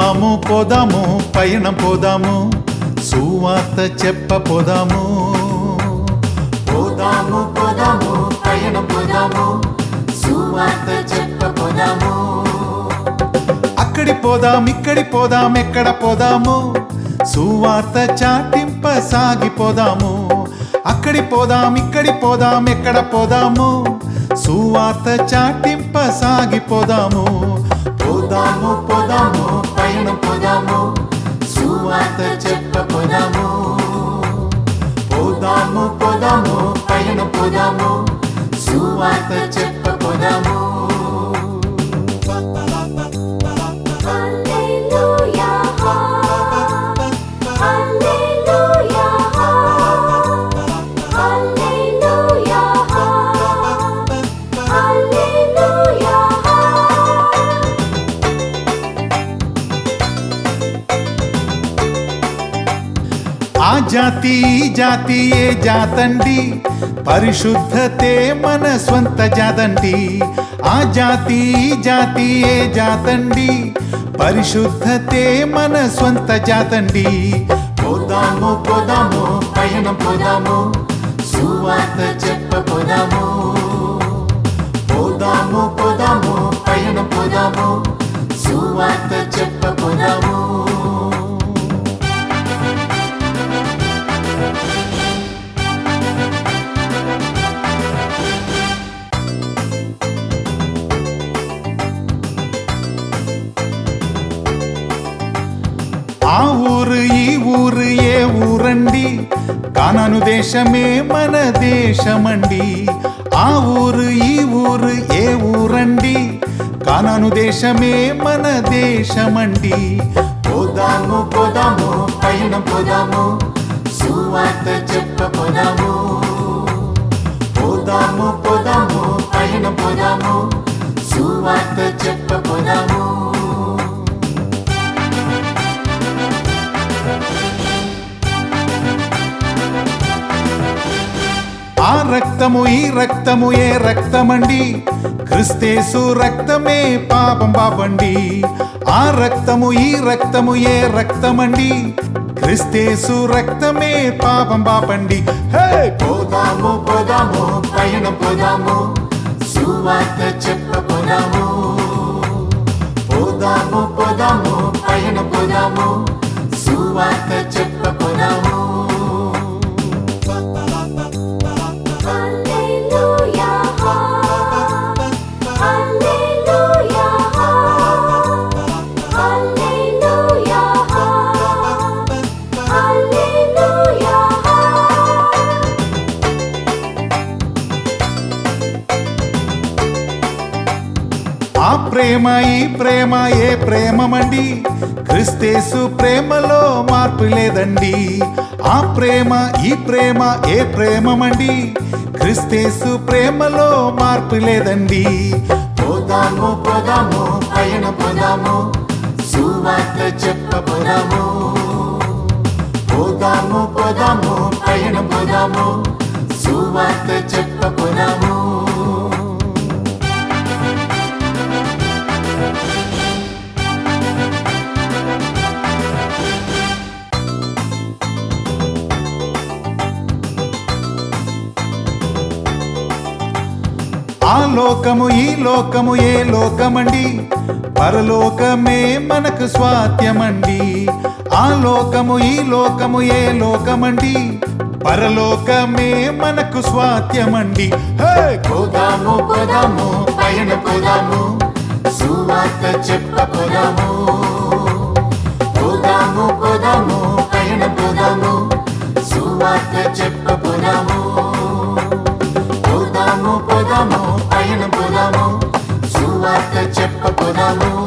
పోదాము పోదాము పయనం పోదాము సువార్త చెప్ప పోదాము పోదాము పోదాము పయనం పోదాము సువార్త చెప్ప పోదాము అక్కడి పోదాం ఇక్కడి పోదాం ఎక్కడ పోదాము సువార్త చాటింప సాగిపోదాము అక్కడి పోదాం ఇక్కడి పోదాం ఎక్కడ పోదాము సువార్త చాటింప సాగిపోదాము పోదాము పోదాము పయనం పోదాము సువార్త చెప్ప పోదాము పోదాము పోదాము పయనం పోదాము సువార్త చెప్ప పోదాము హల్లెలూయా హల్లెలూయా హల్లెలూయా హల్లెలూయా ఆ జాతి ఈ జాతి ఏ జాతండి పరిశుద్ధతే మన స్వంత జాతండి ఆ జాతి ఈ జాతి ఏ జాతండి పరిశుద్ధతే మన స్వంత జాతండి పోదాము పోదాము పయనం పోదాము సువార్త చెప్ప పోదాము పోదాము పోదాము పయనం పోదాము సువార్త చెప్ప పోదాము ఆ ఊరు ఈ ఊరు ఏ ఊరండి కానాను దేశమే మన దేశమండి ఆ ఊరు ఈ ఊరు ఏ ఊరండి కానాను దేశమే మన దేశమండి పోదాము పోదాము పయనం పోదాము సువార్త చెప్ప పోదాము పోదాము పోదాము పయనం పోదాము సువార్త చెప్ప పోదాము ఆ రక్తము ఈ రక్తము ఏ రక్తమండి క్రిస్తేసు రక్తమే పాపం పాపండి ఆ రక్తము ఈ రక్తము ఏ రక్తమండి క్రిస్తేసు రక్తమే పాపం పాపండి హే పోదాము పోదాము పయనం పోదాము సువార్త చెప్ప పోదాము పోదాము పోదాము పయనం పోదాము సువార్త చెప్ప పోదాము హల్లెలూయా హల్లెలూయా హల్లెలూయా హల్లెలూయా ఆ ప్రేమ ఈ ప్రేమ ఏ ప్రేమమండి క్రిస్తేసు ప్రేమలో మార్పు లేదండి ఆ ప్రేమ ఈ ప్రేమ ఏ ప్రేమమండి క్రిస్తేసు ప్రేమలో మార్పు లేదండి పోదాము పోదాము పయన పోదాము సువార్త చెప్ప పోదాము పోదాము పోదాము పయన పోదాము సువార్త చెప్ప పోదాము ఆ లోకము ఈ లోకము ఏ లోకమండి పరలోకమే మనకు స్వాత్యమండి ఆ లోకము ఈ లోకము ఏ లోకమండి పరలోకమే మనకు స్వాత్యమండి హే పోదాము పోదాము పయన పోదాము సువార్త చెప్ప పోదాము పోదాము పోదాము పయన పోదాము సువార్త చెప్ప పోదాము పోదాము పోదాము పయన పోదాము సువార్త చెప్ప పోదాము